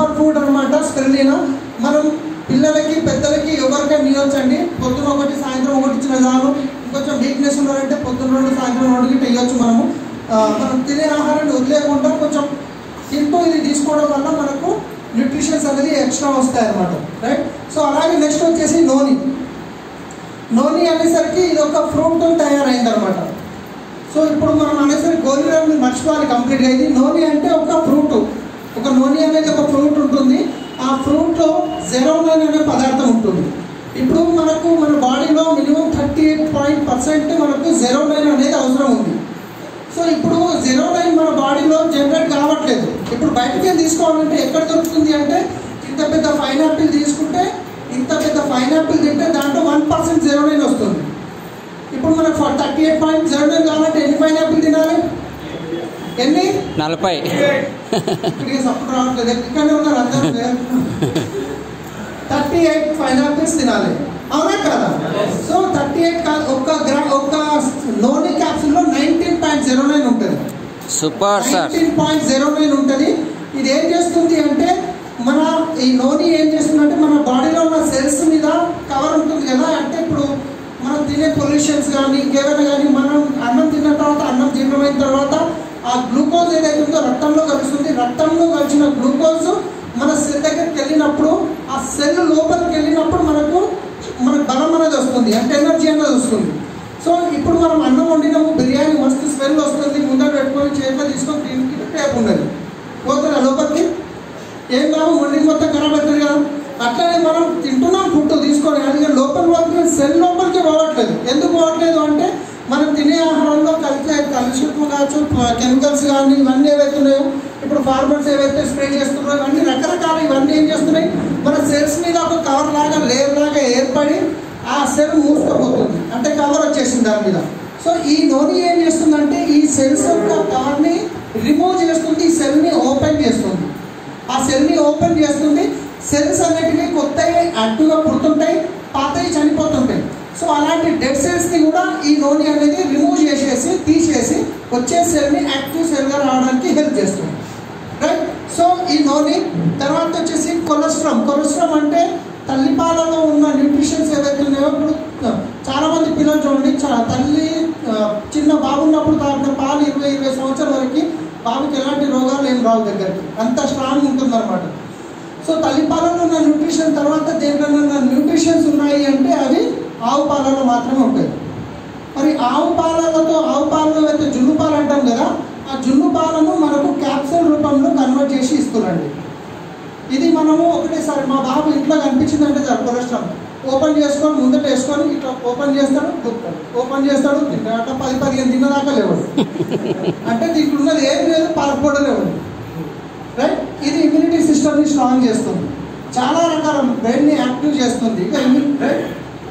super food అనమాట spirulina మనం పిల్లలకి పెద్దలకి ఎవరికైనా ఇవ్వచ్చండి పొద్దున ఒకటి సాయంత్రం ఒకటి ఇచ్చిన చాలు ఇంకొంచెం వీక్నెస్ ఉన్నారంటే పొద్దున రెండు సాయంత్రం రెండు గిట్ట ఇవ్వచ్చు మనము ఆ, మనం తినే ఆహారాన్ని వదిలేకుండా కొంచెం తింటూ ఇది తీసుకోవడం వల్ల మనకు న్యూట్రిషన్స్ అనేది ఎక్స్ట్రా వస్తాయి అన్నమాట రైట్ సో అలాగే నెక్స్ట్ వచ్చేసి నోని నోని అనేసరికి ఇది ఒక ఫ్రూట్ తయారైంది అనమాట సో ఇప్పుడు మనం అనేసరికి గోధుమ మర్చిపోవాలి కంప్లీట్గా ఇది నోని అంటే ఒక ఫ్రూట్ ఒక నోని అనేది ఒక ఫ్రూట్ ఉంటుంది ఆ ఫ్రూట్లో జెరోనైన్ అనే పదార్థం ఉంటుంది ఇప్పుడు మనకు మన బాడీలో minimum thirty eight point percent మనకు జెరోనైన్ అనేది అవసరం ఉంది సో ఇప్పుడు జెరోనైన్ మన బాడీలో జనరేట్ కావట్లేదు ఇప్పుడు బయటకి వెళ్ళి తీసుకోవాలంటే ఎక్కడ దొరుకుతుంది అంటే ఇంత పెద్ద పైనాపిల్ తీసుకుంటే ఇంత పెద్ద పైనాపిల్ తింటే దాంట్లో వన్ పర్సెంట్ జెరోనైన్ వస్తుంది ఇప్పుడు మనకు థర్టీ ఎయిట్ పాయింట్ జెరోనైన్ కావాలంటే ఎన్ని పైనాపిల్ తినాలి ఎన్ని నలభై ఇక్కడికి సపోర్ట్ రావట్లేదు ఇక్కడనే ఉన్నారు అందరూ థర్టీ ఎయిట్ పైనాపిల్స్ తినాలి అవునా కదా సో థర్టీ ఎయిట్ ఒక్క గ్రా ఒక్క నోని క్యాప్సూల్లో నైన్టీన్ పాయింట్ జీరో నైన్ ఉంటుంది super sir nineteen point zero nine ఉంటుంది ఇది ఏం చేస్తుంది అంటే మన ఈ నోని ఏం చేస్తుందంటే మన బాడీలో ఉన్న సెల్స్ మీద కవర్ ఉంటుంది కదా అంటే ఇప్పుడు మనం తినే పొల్యూషన్స్ కానీ ఇంకేమైనా కానీ మనం అన్నం తిన్న తర్వాత అన్నం జీర్ణమైన తర్వాత ఆ గ్లూకోజ్ ఏదైతే ఉందో రక్తంలో కలుస్తుంది రక్తంలో కలిసిన గ్లూకోజ్ మన సెల్ దగ్గరికి వెళ్ళినప్పుడు ఆ సెల్ లోపలికి వెళ్ళినప్పుడు మనకు మనకు బలం అనేది వస్తుంది అంటే ఎనర్జీ అనేది వస్తుంది సో ఇప్పుడు మనం అన్నం వండినాము బిర్యానీ మస్తు స్మెల్ వస్తుంది ముందర పెట్టుకొని చేతిలో తీసుకొని దీనికి టేప్ ఉండదు పోతుందా లోపలికి ఏం లాభం వండింది మొత్తం ఖరాబ్ అవుతుంది కదా అట్లానే మనం తింటున్నాం ఫుడ్ తీసుకొని అది కానీ లోపల లోపలికి సెల్ లోపలికి పోవట్లేదు ఎందుకు పోవట్లేదు అంటే మనం తినే ఆహారంలో కలిసే కలుషితం కావచ్చు కెమికల్స్ కానీ ఇవన్నీ ఏవైతే ఉన్నాయో ఇప్పుడు ఫార్మర్స్ ఏవైతే స్ప్రే చేస్తున్నారో ఇవన్నీ రకరకాల ఇవన్నీ ఏం చేస్తున్నాయి మన సెల్స్ మీద ఒక కవర్ లాగా లేయర్ లాగా ఏర్పడి ఆ సెల్ మూసుకుపోతుంది అంటే కవర్ వచ్చేసింది దాని మీద సో ఈ నోని ఏం చేస్తుందంటే ఈ సెల్స్ యొక్క కవర్ని రిమూవ్ చేస్తుంది ఈ సెల్ని ఓపెన్ చేస్తుంది ఆ సెల్ని ఓపెన్ చేస్తుంది సెల్స్ అనేటివి కొత్తవి అడ్డుగా పుడుతుంటాయి పాతవి చనిపోతుంటాయి సో అలాంటి డెడ్ సెల్స్ని కూడా ఈ నోని అనేది రిమూవ్ చేసేసి తీసేసి వచ్చే సెల్ని యాక్టివ్ సెల్గా రావడానికి హెల్ప్ చేస్తుంది రైట్ సో ఈ నోని తర్వాత వచ్చేసి కొలెస్ట్రామ్ కొలెస్ట్రామ్ అంటే తల్లిపాలలో ఉన్న న్యూట్రిషన్స్ ఏవైతే ఉన్నాయో ఇప్పుడు చాలా మంది పిల్లలు చూడండి చా- తల్లి ఆ, చిన్న బాబున్నప్పుడు తాగిన పాలు ఇరవై ఇరవై సంవత్సరాల వరకు బాబుకి ఎలాంటి రోగాలు ఏం రావు దగ్గరికి అంత స్ట్రాంగ్ ఉంటుంది అనమాట సో తల్లిపాలలో ఉన్న న్యూట్రిషన్ తర్వాత దేంట్లో ఉన్న న్యూట్రిషన్స్ ఉన్నాయి అంటే అవి ఆవు పాలలో మాత్రమే ఉంటాయి మరి ఆవు పాలలతో ఆవు పాలలో అయితే జున్ను పాలు అంటాం కదా ఆ జున్ను పాలను మనకు క్యాప్సూల్ రూపంలో కన్వర్ట్ చేసి ఇస్తున్నాండి ఇది మనము ఒకటేసారి మా బాబు ఇంట్లో కనిపించిందంటే చాలు కొలెస్ట్రాల్ ఓపెన్ చేసుకొని ముందట వేసుకొని ఇట్లా ఓపెన్ చేస్తాడు దుక్కుతాడు ఓపెన్ చేస్తాడు తింటాడు అట్లా పది పదిహేను తిన్నదాకా లేవడు అంటే దీంట్లో ఉన్నది ఏం లేదు పాలకపోవడం లేవడు రైట్ ఇది ఇమ్యూనిటీ సిస్టమ్ని స్ట్రాంగ్ చేస్తుంది చాలా రకాల బ్రెయిన్ని యాక్టివ్ చేస్తుంది ఇక ఇమ్యూని రైట్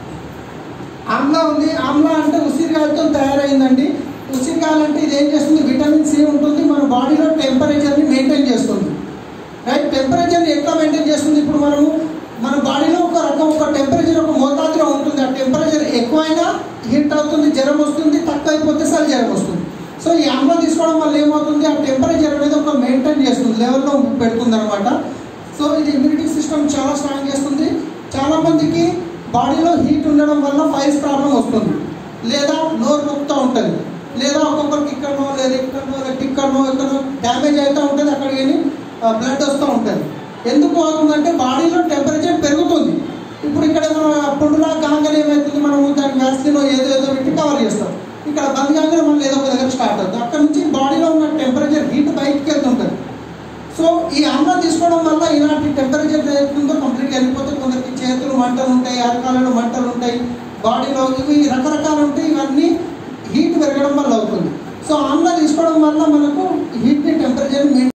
ఆమ్లా ఉంది ఆమ్లా అంటే ఉసిరికాయలతో తయారైందండి ఉసిరికాయలు అంటే ఇది ఏం చేస్తుంది విటమిన్ సి ఉంటుంది మన బాడీలో టెంపరేచర్ని మెయింటైన్ చేస్తుంది రైట్ టెంపరేచర్ని ఎట్లా మెయింటైన్ చేస్తుంది ఇప్పుడు మనము మన బాడీలో ఒక రకం ఒక టెంపరేచర్ ఒక మోతాదులో ఉంటుంది ఆ టెంపరేచర్ ఎక్కువైనా హీట్ అవుతుంది జ్వరం వస్తుంది తక్కువ అయిపోతే సరి జ్వరం వస్తుంది సో ఈ ఆమ్లా తీసుకోవడం వల్ల ఏమవుతుంది ఆ టెంపరేచర్ అనేది ఒక మెయింటైన్ చేస్తుంది లెవెల్లో పెడుతుంది అనమాట సో ఇది ఇమ్యూనిటీ సిస్టమ్ చాలా స్ట్రాంగ్ చేస్తుంది చాలా మందికి బాడీలో హీట్ ఉండడం వల్ల ఫైల్స్ ప్రాబ్లం వస్తుంది లేదా నోరు నొక్కుతూ ఉంటుంది లేదా ఒక్కొక్కరికి ఇక్కడనో లేదా ఇక్కడనో లేదా ఇక్కడనో ఎక్కడనో డ్యామేజ్ అవుతూ ఉంటుంది అక్కడికి బ్లడ్ వస్తూ ఉంటుంది ఎందుకు అవుతుందంటే బాడీలో టెంపరేచర్ పెరుగుతుంది ఇప్పుడు ఇక్కడ మనం పుండులా కాగానే ఏమవుతుంది మనము దాని వ్యాక్సిన్ ఏదో ఏదో పెట్టి కవర్ చేస్తాం ఇక్కడ బంద్ కాగానే మళ్ళీ ఏదో ఒక దగ్గర స్టార్ట్ అవుతుంది అక్కడ నుంచి బాడీలో ఉన్న టెంపరేచర్ హీట్ బయటికి వెళ్తుంటుంది సో ఈ ఆమ్లా తీసుకోవడం వల్ల ఇలాంటి టెంపరేచర్ ఏదైతుందో కంప్లీట్గా వెళ్ళిపోతే కొందరికి చేతులు మంటలు ఉంటాయి అరకాలలో మంటలు ఉంటాయి బాడీలో ఇవి రకరకాలు ఉంటాయి ఇవన్నీ హీట్ పెరగడం వల్ల అవుతుంది సో ఆమ్లా తీసుకోవడం వల్ల మనకు హీట్ని టెంపరేచర్